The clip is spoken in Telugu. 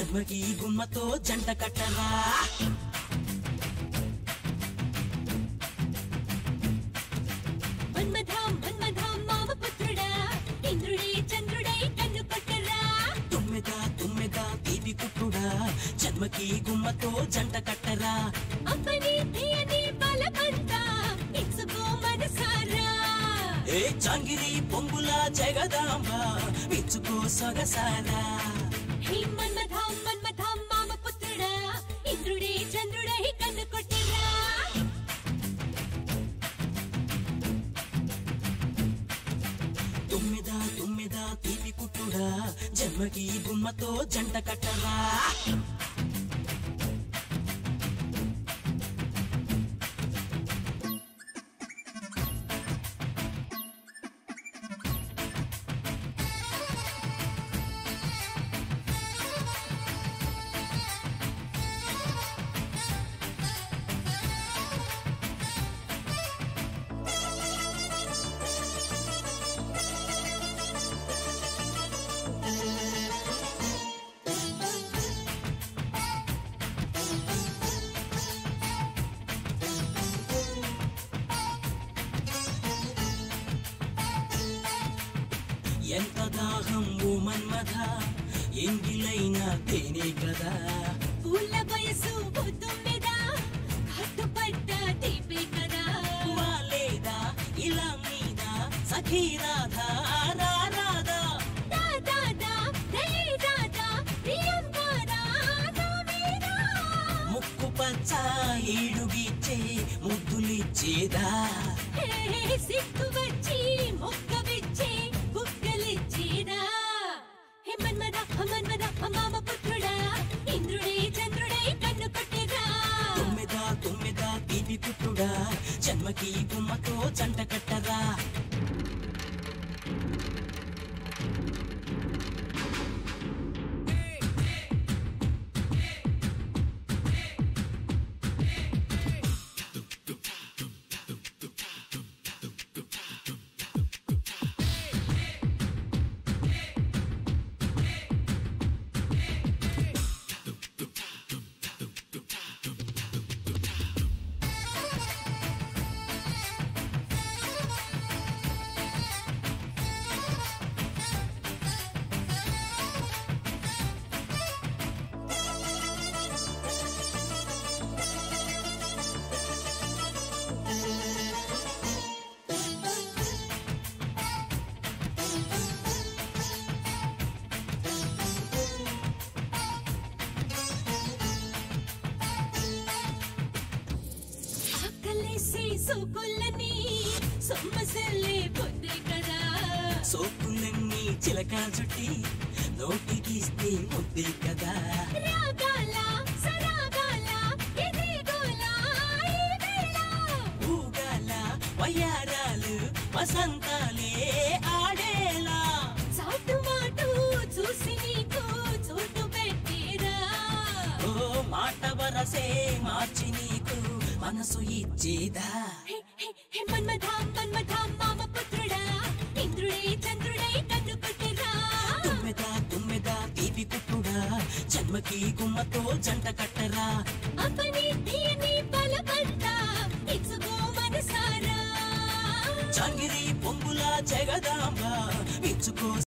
జన్మకి గుమ్మతో జంట కట్టరా మన్మథాం మన్మథాం మామ పుత్రుడా ఇంద్రుడే చంద్రుడై కన్ను కొట్టరా తుమ్మెద తుమ్మెద తీపి కుట్టుడా జన్మకి గుమ్మతో జంట కట్టరా అప్పని తీయని బలపంతా ఇచ్చుకో మనసారా ఏ చాంగిరి పొంగుల జగదాంబ విచ్చుకో సొగసారా హే మన్మథాం మన్మథాం మామ పుత్రుడా ఇంద్రుడే చంద్రుడై కన్ను కొట్టరా తుమ్మెద తుమ్మెద తీపి కుట్టుడా జన్మకి గుమ్మతో జంట కట్టరా ఎంత దాహం ఓ మన్మథ ఎంగిలైన తేనే కదా పూల వయసు పొద్దుమ్మెద కట్టుపడ్డ తీపే కదా వాలేదా ఇలా మీద సఖీ రాధా రా రాధా దా దా దా దయే దాదా ప్రియం కాదా దావేదా ముక్కు పచ్చ ఈడుగిచ్చే ముద్దులిచ్చేదా హే సిక్కు వచ్చి మొక్క విచ్చే బుగ్గలిచ్చేదా హే మన్మద మన్మద మామ పుత్రుడా ఇంద్రుడే చంద్రుడై కన్ను కొట్టేదా తుమ్మెద తుమ్మెద తీపి కుట్టుడా జన్మకి గుమ్మతో జంట కట్టరా ఆకలేసి సోకులని సొమ్మసల్లే పొద్దే కదా సోకులన్నీ చిలక చుట్టి నోటికిస్తే ముద్దే కదా రాగాల సరాగాల ఇదే గోల ఈ వేళ ఊగాల వయ్యారాలు వసంతాలే ఆడేలా చాటు మాటు చూసి నీకు చోటు పెట్టేదా ఓ మాట వరసే మార్చి నీకు మనసు ఇచ్చేదా హే, హే, హే, మన్మథాం మన్మథాం మామ పుత్రుడా ఇంద్రుడే చంద్రుడై కన్ను కొట్టేదా తుమ్మెద తుమ్మెద తీపి కుట్టుడా జన్మకి గుమ్మతో జంట కట్టరా అప్పని తీయని బలపంతా ఇచ్చుకో మనసారా చాంగిరి పొంగుల జగదాంబ విచ్చుకో